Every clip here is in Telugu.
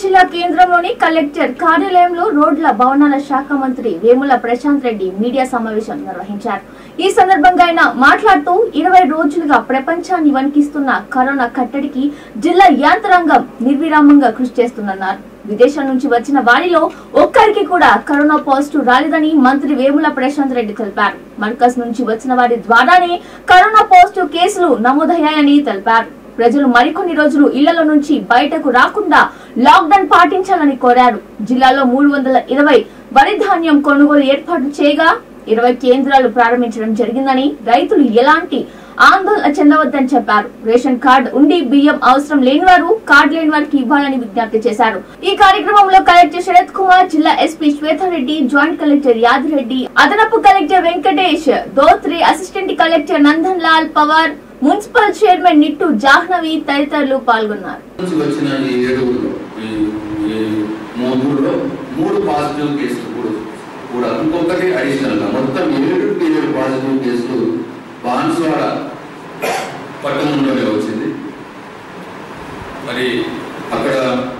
జిల్లా కేంద్రంలోని కలెక్టర్ కార్యాలయంలో రోడ్ల భవనాల శాఖ మంత్రి వేముల ప్రశాంత్ రెడ్డి మీడియా సమావేశం నిర్వహించారు ఈ సందర్భంగా ఆయన మాట్లాడుతూ ఇరవై రోజులుగా ప్రపంచాన్ని వణికిస్తున్న కరోనా కట్టడికి జిల్లా యాంత్రాంగం నిర్విరామంగా కృషి చేస్తుందన్నారు విదేశాల నుంచి వచ్చిన వారిలో ఒక్కరికి కూడా కరోనా పాజిటివ్ రాలేదని మంత్రి వేముల ప్రశాంత్ రెడ్డి తెలిపారు మర్కజ్ నుంచి వచ్చిన వారి ద్వారానే కరోనా పాజిటివ్ కేసులు నమోదయ్యాయని తెలిపారు ప్రజలు మరికొన్ని రోజులు ఇళ్లలో నుంచి బయటకు రాకుండా లాక్డౌన్ పాటించాలని కోరారు జిల్లాలో మూడు వందల ఇరవై వరి ధాన్యం కొనుగోలు ఏర్పాటు చేయగా ఇరవై కేంద్రాలు ప్రారంభించడం జరిగిందని రైతులు ఎలాంటి ఆందోళన చెందవద్దని చెప్పారు రేషన్ కార్డు ఉండి బియ్యం అవసరం లేని వారు కార్డు లేని వారికి ఇవ్వాలని విజ్ఞప్తి చేశారు ఈ కార్యక్రమంలో కలెక్టర్ శరత్ కుమార్ జిల్లా SP Swetha Reddy joint collector Yadireddy అదనపు collector Venkatesh Dhotre assistant collector Nandan Lal Pawar municipal chairman Nittu Jahnavi తదితరులు పాల్గొన్నారు నుంచి వచ్చిన ఈ ఏడుగురులో ఈ ఈ మూడులో మూడు పాజిటివ్ కేసులు కూడా కూడా ఇంకొకటి అడిషనల్ గా మొత్తం ఏడు ఏడు పాజిటివ్ కేసులు బాన్స్వాడ పట్టణంలోనే వచ్చింది మరి అక్కడ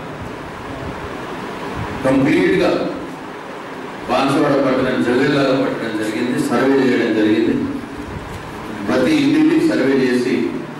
కంప్లీట్ గా బాన్స్వాడ పట్టణం జిల్లాగా పట్టడం జరిగింది సర్వే చేయడం జరిగింది ప్రతి ఇంటిని సర్వే చేసి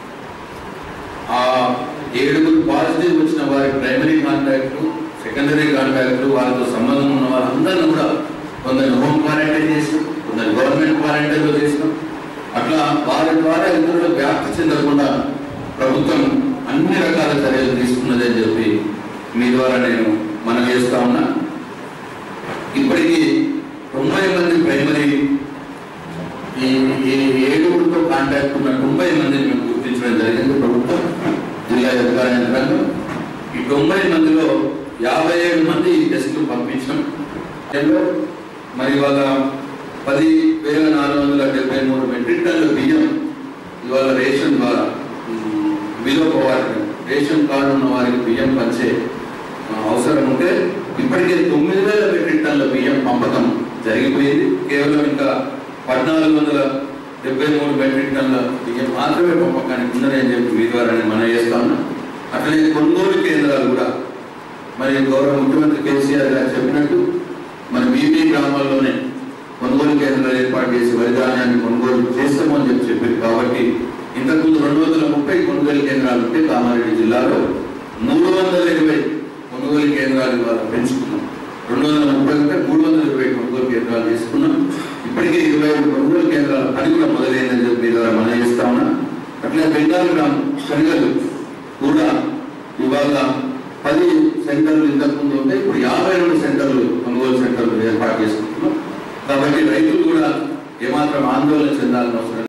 ఆ ఏడుగురు పాజిటివ్ వచ్చిన వారి ప్రైమరీ కాంటాక్ట్లు సెకండరీ కాంటాక్ట్లు వారితో సంబంధం ఉన్న వాళ్ళందరినీ కూడా కొందరు హోమ్ క్వారంటైన్ చేసినాం కొందరు గవర్నమెంట్ క్వారంటైన్లో చేసినాం అట్లా వారి ద్వారా ఇతరులు వ్యాప్తి చెందకుండా ప్రభుత్వం అన్ని రకాల చర్యలు తీసుకున్నదని చెప్పి మీ ద్వారా నేను మనం చేస్తా ఉన్నా ఇప్పటికీ తొంభై మంది ప్రైమరీ ఈ ఈ ఏడుగురితో కాంటాక్ట్ ఉన్న తొంభై మందిని మేము గుర్తించడం జరిగింది ప్రభుత్వం జిల్లా అధికార యంత్రాంగం ఈ తొంభై మందిలో యాభై ఏడు మంది ఈ టెస్టులు పంపించాం దీనిలో మరి ఇవాళ పది వేల నాలుగు వందల డెబ్బై మూడు మెట్రిక్ టన్నుల బియ్యం ఇవాళ రేషన్ ద్వారా ఉమ్, విలువ వారికి రేషన్ కార్డు ఉన్న వారికి బియ్యం పంచే ఆ, అవసరం ఉంటే ఇప్పటికే తొమ్మిది వేల మెట్రిక్ టన్నుల బియ్యం పంపకం జరిగిపోయింది కేవలం ఇంకా పద్నాలుగు వందల డెబ్బై మూడు మెట్రిక్ టన్నుల బియ్యం మాత్రమే పంపకానికి ఉందని అని చెప్పి మీ ద్వారా నేను మనం చేస్తా ఉన్నా అట్లనే కొనుగోలు కేంద్రాలు కూడా మరి గౌరవ ముఖ్యమంత్రి కేసీఆర్ గారు చెప్పినట్టు మన బీబీ గ్రామాల్లోనే కొనుగోలు కేంద్రాలు ఏర్పాటు చేసి వరి ధాన్యాన్ని కొనుగోలు చేస్తామని చెప్పి చెప్పారు కాబట్టి ఇంతకుముందు రెండు వందల ముప్పై కొనుగోలు కేంద్రాలు ఉంటే కామారెడ్డి జిల్లాలో మూడు వందల ఇరవై కొనుగోలు కేంద్రాలు ఇవాళ పెంచుకున్నాం రెండు వందల ముప్పై ఉంటే మూడు వందల ఇరవై కొనుగోలు కేంద్రాలు చేసుకున్నాం ఇప్పటికే ఇరవై ఐదు కొనుగోలు కేంద్రాల పని కూడా మొదలైందని చెప్పి మీ ద్వారా మనం చేస్తా ఉన్నా అట్లే బెంగాల్ గ్రామం శనగలు కూడా ఇవాళ పది సెంటర్లు ఇంతకు ముందు ఉంటే ఇప్పుడు యాభై రెండు సెంటర్లు కొనుగోలు సెంటర్లు ఏర్పాటు చేసుకుంటున్నాం కాబట్టి రైతులు కూడా ఏమాత్రం ఆందోళన చెందాల్సిన అవసరం